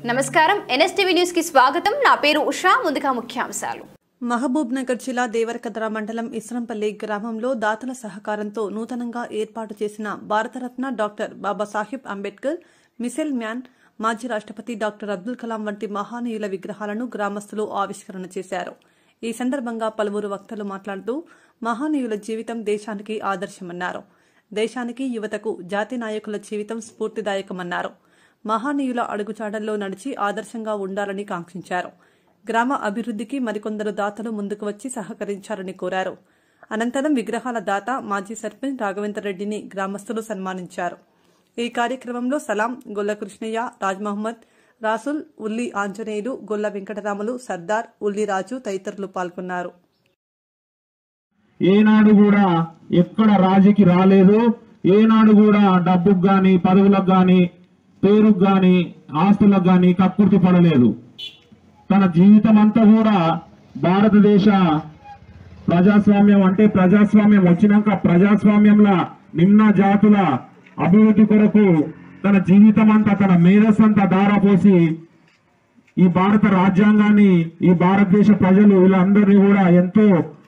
నమస్కారం NSTV news కి స్వాగతం నా పేరు ఉషా ముందుగా ముఖ్యాంశాలు మహబూబ్ నగర్ జిల్లా దేవరకద్ర మండలం ఇస్రంపల్లి గ్రామంలో దాతల సహకారంతో నూతనంగా ఏర్పాటు చేసిన Bharat Ratna doctor Babasaheb Ambedkar missile man మాజీ రాష్ట్రపతి డాక్టర్ అబ్దుల్ కలాం వంటి మహానీయుల విగ్రహాలను గ్రామస్తులు ఆవిష్కరణ చేశారు ఈ సందర్భంగా పలువురు వక్తలు మాట్లాడుతూ మహానీయుల జీవితం దేశానికి ఆదర్శమన్నారు దేశానికి యువతకు జాతి నాయకుల జీవితం స్ఫూర్తిదాయకమన్నారు మహానీయుల అడుగుజాడల్లో నడిచి ఆదర్శంగా ఉండాలని కాంక్షించారు గ్రామ అభివృద్ధికి మరికొందరు దాతలు ముందుకు వచ్చి సహకరించారని కోరారు అనంతరం విగ్రహాల దాత మాజీ సర్పంచ్ రాఘవేంద్ర రెడ్డిని గ్రామస్తులు సన్మానించారు ఈ కార్యక్రమంలో సలాం గొల్ల కృష్ణయ్య రాజ్ మహమ్మద్ రాసుల్ ఉల్లి ఆంజనేయులు గొల్ల వెంకటరాములు సర్దార్ ఉల్లి రాజు తదితరులు పాల్గొన్నారు ఏనాడు కూడా ఎక్కడ రాజీకి రాలేదు ఏనాడు కూడా డబ్బుకు గాని పదవులకు గాని పేరుకు గాని ఆస్తులకు గాని కక్కుర్తి పడలేదు తన జీవితం అంతా కూడా భారతదేశ ప్రజాస్వామ్యం అంటే ప్రజాస్వామ్యం వచ్చినాక ప్రజాస్వామ్యంలో నిమ్న జాతుల అభివృద్ధి కొరకు తన జీవితం అంతా తన మేధస్సంతా దారాపోసి ఈ భారత రాజ్యాంగాన్ని ఈ భారతదేశ ప్రజలు వీళ్ళందరినీ కూడా ఎంతో